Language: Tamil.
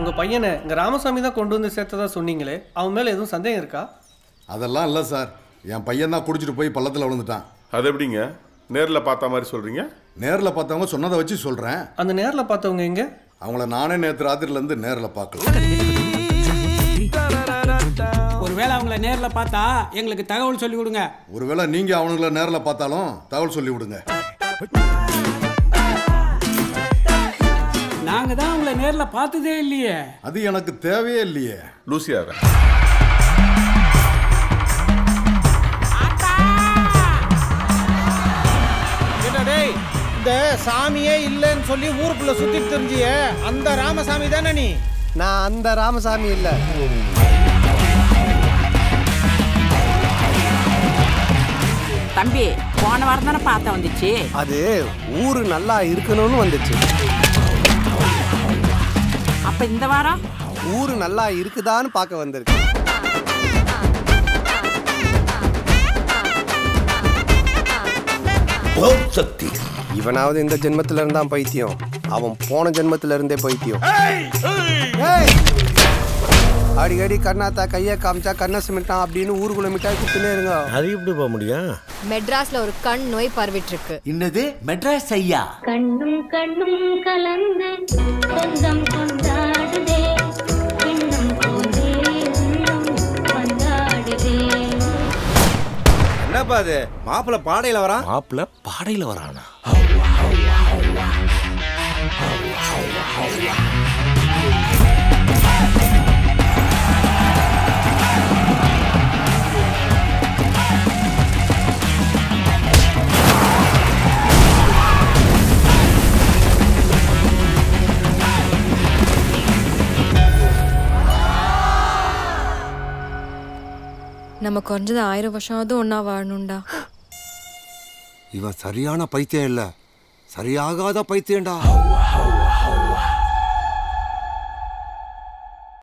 உங்கள் பையனை இங்கே ராமசாமி தான் கொண்டு வந்து சேர்த்ததா சொன்னீங்களே அவன் மேலே எதுவும் சந்தேகம் இருக்கா அதெல்லாம் இல்லை சார் என் பையன் தான் குடிச்சிட்டு போய் பள்ளத்தில் விழுந்துட்டான் அது எப்படிங்க நேரில் பார்த்த மாதிரி சொல்கிறீங்க நேரில் பார்த்தவங்க சொன்னதை வச்சு சொல்கிறேன் அந்த நேரில் பார்த்தவங்க எங்கே அவங்கள நானே நேற்று ராத்திரிலேருந்து நேரில் பார்க்கல ஒருவேளை அவங்கள நேரில் பார்த்தா எங்களுக்கு தகவல் சொல்லி கொடுங்க ஒருவேளை நீங்கள் அவனுங்களை நேரில் பார்த்தாலும் தகவல் சொல்லி விடுங்க நாங்க தான் அவங்கள நேரில் பார்த்ததே இல்லையே அது எனக்கு தேவையே இல்லையே லூசியாரா என்ன டேய் இந்த சாமியே இல்லைன்னு சொல்லி ஊருக்குள்ள சுத்திட்டு தெரிஞ்சிய அந்த ராமசாமி தானே நீ நான் அந்த ராமசாமி இல்லை தம்பி போன வாரம் தானே பார்த்த வந்துச்சு அது ஊரு நல்லா இருக்கணும்னு வந்துச்சு அப்ப இந்த வாரம் ஊரு நல்லா இருக்குதான்னு பார்க்க வந்திருக்கு இவனாவது இந்த ஜென்மத்துல இருந்தான் பைத்தியம் அவன் போன ஜென்மத்துல இருந்தே பைத்தியம் ஏய்! அடிக்கடி கண்ணாத்தா கையை காமிச்சா கண்ணை சிமிட்டான் அப்படின்னு ஊருக்குள்ள மிட்டாய் குத்துனே இருங்க அது எப்படி போக முடியும் மெட்ராஸ்ல ஒரு கண் நோய் பரவிட்டு இருக்கு என்னது மெட்ராஸ் ஐயா கண்ணும் கண்ணும் கலந்து சொந்தம் கொண்டாடுதே எண்ணம் போதே உள்ளம் கொண்டாடுதே என்னப்பா அது மாப்பிள்ள பாடையில வரான் மாப்பிள்ள பாடையில வரானா நம்ம குறைஞ்சது ஆயிரம் வருஷமாவது ஒன்னா வாழணும்டா இவன் சரியான பைத்தியம் இல்ல சரியாகாத பைத்தியம்டா